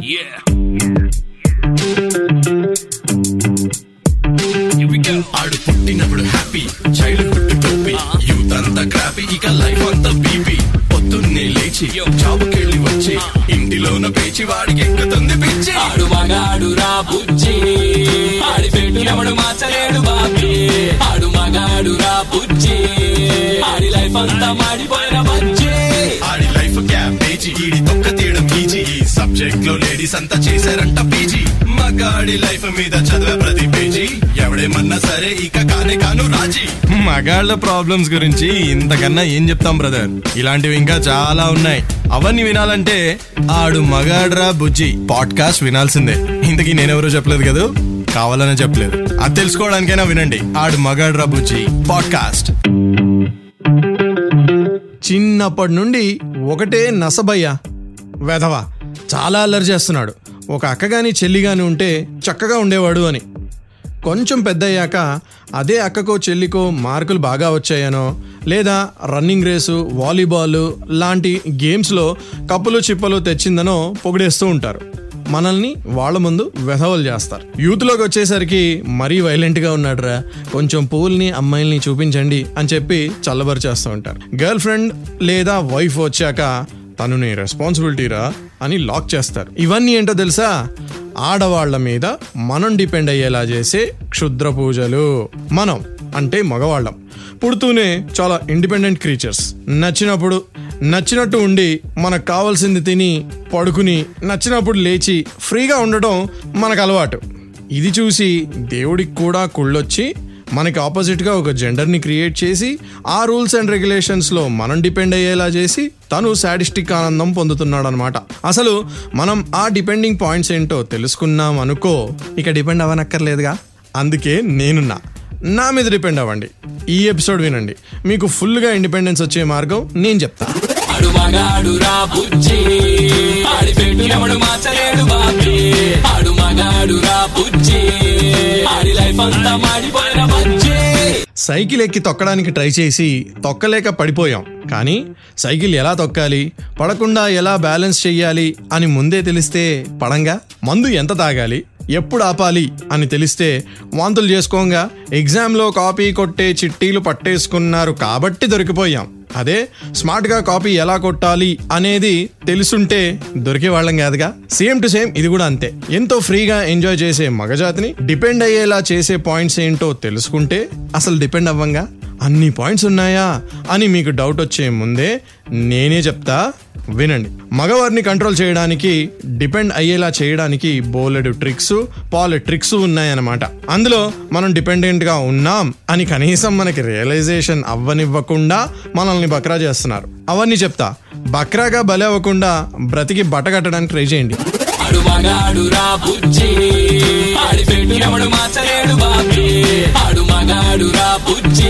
ఆడు పుట్టినప్పుడు happy childhood టోపీ యూత్ అంతా క్రాపీ ఇక లైఫ్ అంతా బీపీ పొద్దున్నే లేచి జాబుకెళ్ళి వచ్చి ఇంటిలోన పేచి వాడికి ఎక్కుతుంది పిచ్చి ఆడు మగాడు రా బుజ్జి ఆడి పెట్టు ఎవడు మార్చలేడు బాబీ ఆడు మగాడు రా బుజ్జి ఆడి లైఫ్ అంతా మాడిపోయిన బజ్జి ఆడి లైఫ్ క్యాబేజీ ఈడి తొక్క తీయడం ఈజీ ఈ సబ్జెక్ట్ లో లేడీస్ అంతా చేశారంట పీజీ మగాడి లైఫ్ మీద చదివే ప్రతి పేజీ ఎవడేమన్నా సరే ఇక కానే కాను రాజీ మగాళ్ళ ప్రాబ్లమ్స్ గురించి ఇంతకన్నా ఏం చెప్తాం బ్రదర్ ఇలాంటివి ఇంకా చాలా ఉన్నాయి అవన్నీ వినాలంటే ఆడు మగాడ్రా బుజ్జి పాడ్కాస్ట్ వినాల్సిందే ఇంతకీ నేనెవరో చెప్పలేదు కదా కావాలనే చెప్పలేదు అది తెలుసుకోవడానికైనా వినండి ఆడు మగాడ్రా బుజ్జి పాడ్కాస్ట్ చిన్నప్పటి నుండి ఒకటే నసబయ్య వెధవ చాలా అల్లరి చేస్తున్నాడు ఒక అక్క గాని చెల్లి గాని ఉంటే చక్కగా ఉండేవాడు అని కొంచెం పెద్ద అయ్యాక అదే అక్కకో చెల్లికో మార్కులు బాగా వచ్చాయనో లేదా రన్నింగ్ రేసు వాలీబాల్ లాంటి గేమ్స్లో కప్పులు చిప్పలు తెచ్చిందనో పొగిడేస్తూ ఉంటారు మనల్ని వాళ్ళ ముందు వెధవలు చేస్తారు యూత్లోకి వచ్చేసరికి మరీ వైలెంట్గా ఉన్నాడురా కొంచెం పూల్ని అమ్మాయిల్ని చూపించండి అని చెప్పి చల్లబరిచేస్తూ ఉంటారు గర్ల్ ఫ్రెండ్ లేదా వైఫ్ వచ్చాక తను నీ రెస్పాన్సిబిలిటీరా అని లాక్ చేస్తారు ఇవన్నీ ఏంటో తెలుసా ఆడవాళ్ల మీద మనం డిపెండ్ అయ్యేలా చేసే క్షుద్ర పూజలు మనం అంటే మగవాళ్ళం పుడుతూనే చాలా ఇండిపెండెంట్ క్రీచర్స్ నచ్చినప్పుడు నచ్చినట్టు ఉండి మనకు కావాల్సింది తిని పడుకుని నచ్చినప్పుడు లేచి ఫ్రీగా ఉండటం మనకు అలవాటు ఇది చూసి దేవుడికి కూడా కుళ్ళొచ్చి మనకి ఆపోజిట్గా ఒక జెండర్ని క్రియేట్ చేసి ఆ రూల్స్ అండ్ రెగ్యులేషన్స్లో మనం డిపెండ్ అయ్యేలా చేసి తను సాడిస్టిక్ ఆనందం పొందుతున్నాడు అనమాట అసలు మనం ఆ డిపెండింగ్ పాయింట్స్ ఏంటో తెలుసుకున్నాం అనుకో ఇక డిపెండ్ అవ్వనక్కర్లేదుగా అందుకే నేనున్నా నా మీద డిపెండ్ అవ్వండి ఈ ఎపిసోడ్ వినండి మీకు ఫుల్గా ఇండిపెండెన్స్ వచ్చే మార్గం నేను చెప్తా ఆడు మగాడు రా బుజ్జి ఆడి పెట్టు ఎవడు మార్చలేడు బాబీ ఆడు మగాడు రా బుజ్జి ఆడి లైఫ్ అంతా మాడిపోయిన బజ్జి సైకిల్ ఎక్కి తొక్కడానికి ట్రై చేసి తొక్కలేక పడిపోయాం కానీ సైకిల్ ఎలా తొక్కాలి పడకుండా ఎలా బ్యాలెన్స్ చెయ్యాలి అని ముందే తెలిస్తే పడంగా మందు ఎంత తాగాలి ఎప్పుడు ఆపాలి అని తెలిస్తే వాంతులు చేసుకోంగా ఎగ్జామ్లో కాపీ కొట్టే చిట్టీలు పట్టేసుకున్నారు కాబట్టి దొరికిపోయాం అదే స్మార్ట్గా కాపీ ఎలా కొట్టాలి అనేది తెలుసుంటే దొరికే వాళ్ళం కాదుగా సేమ్ టు సేమ్ ఇది కూడా అంతే ఎంతో ఫ్రీగా ఎంజాయ్ చేసే మగజాతిని డిపెండ్ అయ్యేలా చేసే పాయింట్స్ ఏంటో తెలుసుకుంటే అసలు డిపెండ్ అవ్వంగా అన్ని పాయింట్స్ ఉన్నాయా అని మీకు డౌట్ వచ్చే ముందే నేనే చెప్తా వినండి మగవారిని కంట్రోల్ చేయడానికి డిపెండ్ అయ్యేలా చేయడానికి బోలెడు ట్రిక్స్ పాలు ట్రిక్స్ ఉన్నాయన్నమాట అందులో మనం డిపెండెంట్ గా ఉన్నాం అని కనీసం మనకి రియలైజేషన్ అవ్వనివ్వకుండా మనల్ని బక్రా చేస్తున్నారు అవన్నీ చెప్తా బక్రాగా బలి అవ్వకుండా బ్రతికి బట్ట కట్టడానికి ట్రై చేయండి ఆడు మగాడు రా బుజ్జి ఆడి పెట్టు ఎవడు మార్చలేడు బాబీ ఆడు మగాడు రా బుజ్జి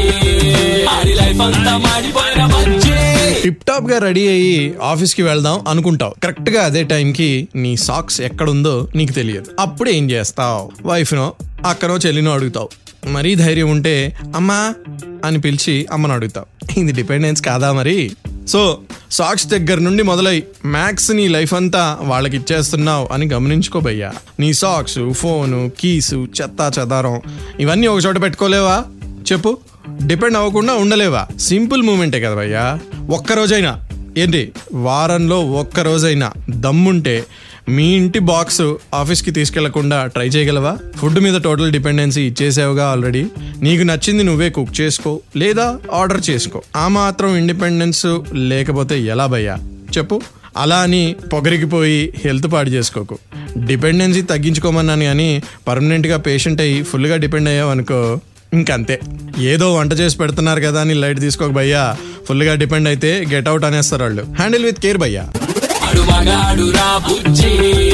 ఆడి లైఫ్ అంతా మాడిపోయిన బజ్జి టిప్ టాప్ గా రెడీ అయ్యి ఆఫీస్ కి వెళ్దాం అనుకుంటావు కరెక్ట్ గా అదే టైం కి నీ సాక్స్ ఎక్కడుందో నీకు తెలియదు అప్పుడు ఏం చేస్తావు వైఫ్ నో అక్కనో చెల్లినో అడుగుతావు మరీ ధైర్యం ఉంటే అమ్మా అని పిలిచి అమ్మను అడుగుతావు ఇది డిపెండెన్స్ కాదా మరి సో సాక్స్ దగ్గర నుండి మొదలై మ్యాక్స్ నీ లైఫ్ అంతా వాళ్ళకి ఇచ్చేస్తున్నావు అని గమనించుకోబయ్యా నీ సాక్స్ ఫోను కీసు చెత్త చెదారం ఇవన్నీ ఒక చోట పెట్టుకోలేవా చెప్పు డిపెండ్ అవ్వకుండా ఉండలేవా సింపుల్ మూమెంటే కదా భయ్యా ఒక్క రోజైనా ఏంటి వారంలో ఒక్క రోజైనా దమ్ముంటే మీ ఇంటి బాక్స్ ఆఫీస్కి తీసుకెళ్లకుండా ట్రై చేయగలవా ఫుడ్ మీద టోటల్ డిపెండెన్సీ ఇచ్చేసావుగా ఆల్రెడీ నీకు నచ్చింది నువ్వే కుక్ చేసుకో లేదా ఆర్డర్ చేసుకో ఆ మాత్రం ఇండిపెండెన్స్ లేకపోతే ఎలా భయ్యా చెప్పు అలా అని పొగరికిపోయి హెల్త్ పాడు చేసుకోకు డిపెండెన్సీ తగ్గించుకోమన్నాను కానీ పర్మనెంట్గా పేషెంట్ అయ్యి ఫుల్గా డిపెండ్ అయ్యావు అనుకో ఇంకంతే ఏదో వంట చేసి పెడుతున్నారు కదా అని లైట్ తీసుకోక భయ్యా ఫుల్గా డిపెండ్ అయితే గెట్ అవుట్ అనేస్తారు వాళ్ళు హ్యాండిల్ విత్ కేర్ భయ్యా ఆడు మగాడు రా బుజ్జి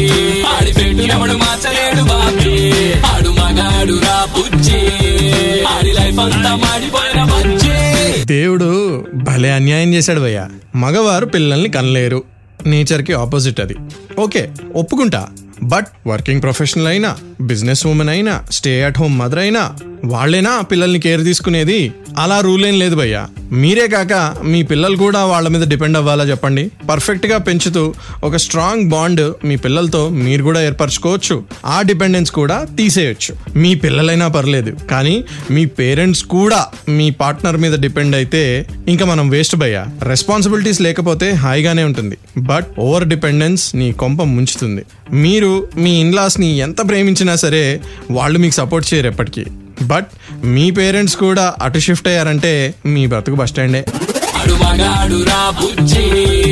ఆడి పెట్టు ఎవడు మార్చలేడు బాబీ ఆడు మగాడు రా బుజ్జి ఆడి లైఫ్ అంతా మాడిపోయిన బజ్జి దేవుడు భలే అన్యాయం చేశాడు భయ్యా మగవారు పిల్లల్ని కనలేరు నేచర్కి ఆపోజిట్ అది ఓకే ఒప్పుకుంటా బట్ వర్కింగ్ ప్రొఫెషనల్ అయినా బిజినెస్ ఉమెన్ అయినా స్టే అట్ హోమ్ మదర్ అయినా వాళ్ళేనా పిల్లల్ని కేర్ తీసుకునేది అలా రూల్ ఏం లేదు భయ్యా మీరే కాక మీ పిల్లలు కూడా వాళ్ళ మీద డిపెండ్ అవ్వాలా చెప్పండి పర్ఫెక్ట్ గా పెంచుతూ ఒక స్ట్రాంగ్ బాండ్ మీ పిల్లలతో మీరు కూడా ఏర్పరచుకోవచ్చు ఆ డిపెండెన్స్ కూడా తీసేయొచ్చు మీ పిల్లలైనా పర్లేదు కానీ మీ పేరెంట్స్ కూడా మీ పార్ట్నర్ మీద డిపెండ్ అయితే ఇంకా మనం వేస్ట్ భయ్యా రెస్పాన్సిబిలిటీస్ లేకపోతే హాయిగానే ఉంటుంది బట్ ఓవర్ డిపెండెన్స్ నీ కొంప ముంచుతుంది మీరు మీ ఇన్లాస్ ని ఎంత ప్రేమించినా సరే వాళ్ళు మీకు సపోర్ట్ చేయరు ఎప్పటికీ బట్ మీ పేరెంట్స్ కూడా అటు షిఫ్ట్ అయ్యారంటే మీ బ్రతుకు బస్ స్టాండే ఆడు మగాడు రా బుజ్జి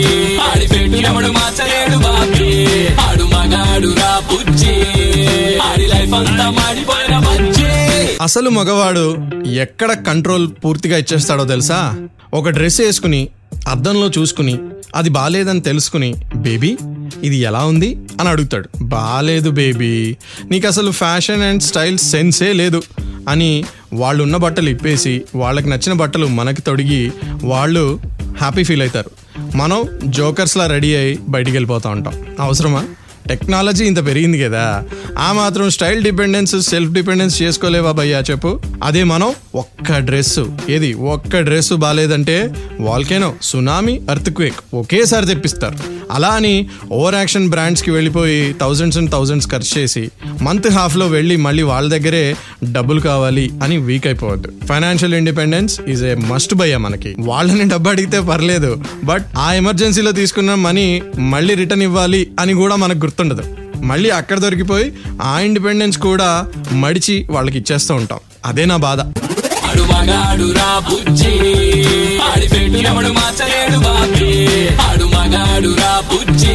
ఆడి పెట్టినప్పుడు మార్చలేడు బాబీ ఆడు మగాడు రా బుజ్జి ఆడి లైఫ్ అంతా మాడిపోయిన బజ్జి అసలు మగవాడు ఎక్కడ కంట్రోల్ పూర్తిగా ఇచ్చేస్తాడో తెలుసా ఒక డ్రెస్ వేసుకుని అద్దంలో చూసుకుని అది బాగాలేదని తెలుసుకుని బేబీ ఇది ఎలా ఉంది అని అడుగుతాడు బాగాలేదు బేబీ నీకు అసలు ఫ్యాషన్ అండ్ స్టైల్ సెన్సే లేదు అని వాళ్ళు ఉన్న బట్టలు ఇప్పేసి వాళ్ళకి నచ్చిన బట్టలు మనకి తొడిగి వాళ్ళు హ్యాపీ ఫీల్ అవుతారు మనం జోకర్స్లా రెడీ అయ్యి బయటికి వెళ్ళిపోతూ ఉంటాం అవసరమా టెక్నాలజీ ఇంత పెరిగింది కదా ఆ మాత్రం స్టైల్ డిపెండెన్స్ సెల్ఫ్ డిపెండెన్స్ చేసుకోలేవా భయ్యా చెప్పు అదే మనం ఒక్క డ్రెస్ ఏది ఒక్క డ్రెస్ బాగాలేదంటే వాల్కేనో సునామీ అర్త్ క్వేక్ ఒకేసారి తెప్పిస్తారు అలా అని ఓవర్ యాక్షన్ బ్రాండ్స్కి వెళ్ళిపోయి థౌజండ్స్ అండ్ థౌజండ్స్ ఖర్చు చేసి మంత్ హాఫ్లో వెళ్ళి మళ్ళీ వాళ్ళ దగ్గరే డబ్బులు కావాలి అని వీక్ అయిపోవద్దు financial independence is a must భయ్యా మనకి వాళ్ళని డబ్బు అడిగితే పర్లేదు బట్ ఆ ఎమర్జెన్సీలో తీసుకున్న మనీ మళ్ళీ రిటర్న్ ఇవ్వాలి అని కూడా మనకు గుర్తుండదు మళ్ళీ అక్కడ దొరికిపోయి ఆ ఇండిపెండెన్స్ కూడా మడిచి వాళ్ళకి ఇచ్చేస్తూ ఉంటాం అదే నా బాధ ఆడు మగాడు రా బుజ్జి ఆడి పెట్టినప్పుడు మార్చలేడు బాబీ ఆడు మగాడు రా బుజ్జి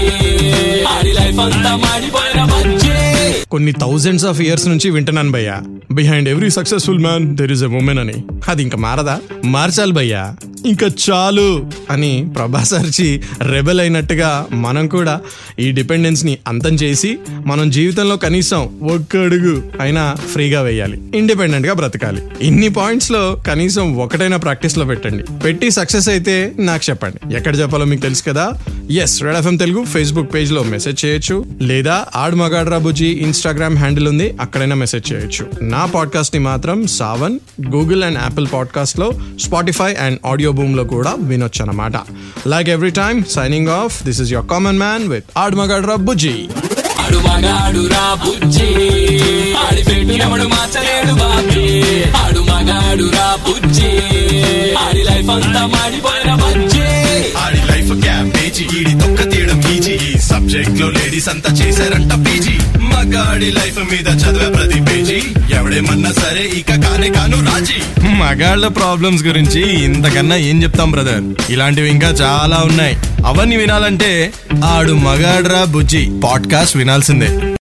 ఆడి లైఫ్ అంతా మాడిపోయిన బజ్జి కొన్ని థౌజండ్స్ ఆఫ్ ఇయర్స్ నుంచి వింటున్నాను భయ్యా behind every successful man there is a women అని అది ఇంకా మారదా మార్చాలి భయ్యా ఇంకా చాలు అని ప్రభాస్ అర్చి రెబెల్ అయినట్టుగా మనం కూడా ఈ డిపెండెన్స్ ని అంతం చేసి మనం జీవితంలో కనీసం ఒక్క అడుగు అయినా ఫ్రీగా వేయాలి ఇండిపెండెంట్ గా బ్రతకాలి ఇన్ని పాయింట్స్ లో కనీసం ఒకటైనా ప్రాక్టీస్ లో పెట్టండి పెట్టి సక్సెస్ అయితే నాకు చెప్పండి ఎక్కడ చెప్పాలో మీకు తెలుసు కదా yes red FM Telugu Facebook page లో మెసేజ్ చేయొచ్చు లేదా ఆడు మగాడ్రా బుజ్జి ఇన్స్టాగ్రామ్ హ్యాండిల్ ఉంది అక్కడైనా మెసేజ్ చేయొచ్చు నా పాడ్కాస్ట్ ని మాత్రం Saavn Google and Apple podcast లో స్పాటిఫై అండ్ ఆడియో బూమ్ లో కూడా వినొచ్చు అనమాట like every time signing off this is your common man with ఆడు మగాడ్రా బుజ్జి ఆడు మగాడు రా బుజ్జి ఆడి పెట్టినప్పుడు మార్చలేడు బాబీ ఆడు మగాడు రా బుజ్జి ఆడి లైఫ్ అంతా మాడిపోయిన బజ్జి ఆడి లైఫ్ క్యాబేజీ ఈడి తొక్క తీయడం ఈజీ ఈ సబ్జెక్ట్ లో లేడీస్ అంతా చేశారంట పీజీ మగాడి లైఫ్ మీద చదివే ప్రతి పేజీ ఎవడేమన్నా సరే ఇక కానే కాను రాజీ మగాళ్ళ ప్రాబ్లమ్స్ గురించి ఇంతకన్నా ఏం చెప్తాం బ్రదర్ ఇలాంటివి ఇంకా చాలా ఉన్నాయి అవన్నీ వినాలంటే ఆడు మగాడ్రా బుజ్జి పాడ్కాస్ట్ వినాల్సిందే